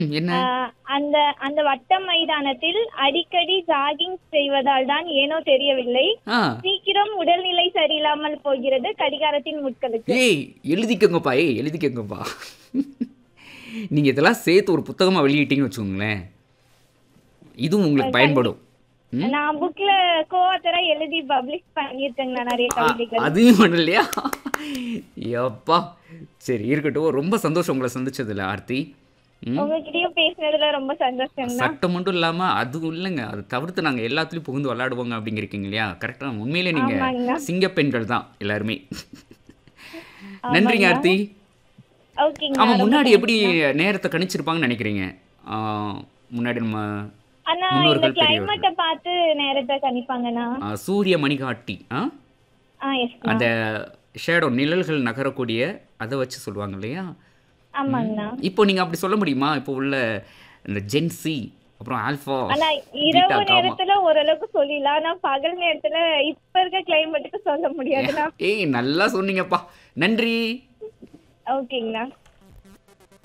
ம், என்ன ஆஹ் அந்த அந்த வட்ட மைதானத்தில் அடிக்கடி ஜாகிங் செய்வதால் தான் ஏனோ தெரியவில்லை ஆ சீக்கிரம் உடல்நிலை சரியில்லாமல் போகிறது கடிகாரத்தின் முட்களுக்கு ஏய் எழுதிக்கோங்கப்பா ஏய் எழுதிக்கோங்கப்பா நீங்க இதெல்லாம் சேர்த்து ஒரு புத்தகமா வெளியிட்டீங்கன்னு வச்சுக்கோங்களேன் இதுவும் உங்களுக்கு பயன்படும் ம்? நான் புக்ல கோவத்தரா எழுதி பப்ளிஷ் பண்ணியிருக்கேங்கண்ணா நிறைய கவிதைகள் அதையும் பண்ணலையா எப்பா சரி இருக்கட்டும் ரொம்ப சந்தோஷம் உங்களை சந்திச்சதுல ஆர்த்தி ம் உங்ககிட்டயும் பேசினதுல ரொம்ப சந்தோஷம்ண்ணா சட்டம் மட்டும் இல்லாம அதுவும் இல்லைங்க அது தவிர்த்து நாங்க எல்லாத்துலயும் புகுந்து விளையாடுவோங்க அப்படிங்கிறீங்க இல்லையா கரெக்டா உண்மையிலே நீங்க ஆமாங்கண்ணா. சிங்க பெண்கள் தான் எல்லாருமே நன்றிங்க ஆர்த்தி ஓகேங்கண்ணா ஆமா முன்னாடி எப்படி நேரத்தை கணிச்சிருப்பாங்கன்னு நினைக்கிறீங்க ஆ, முன்னாடி நம்ம அண்ணா இந்த முன்னோர்கள் பெரியவர்கள். கிளைமேட்டை பார்த்து நேரத்தை கணிப்பாங்கண்ணா ஆ, சூரிய மணிகாட்டி ஆ ஆ எஸ் அந்த ஷேடோ நிழல்கள் நகரக்கூடிய அதை வச்சு சொல்லுவாங்க இல்லையா ஆமாங்கண்ணா இப்போ நீங்க அப்படி சொல்ல முடியுமா இப்போ உள்ள இந்த ஜென்சி அப்புறம் ஆல்ஃபா ஆனா இரவு நேரத்துல ஓரளவுக்கு சொல்லிடலாம் ஆனா பகல் நேரத்துல இப்ப இருக்க கிளைமேட்டுக்கு சொல்ல முடியாதுண்ணா ஏய் நல்லா சொன்னீங்கப்பா நன்றி ஓகேங்கண்ணா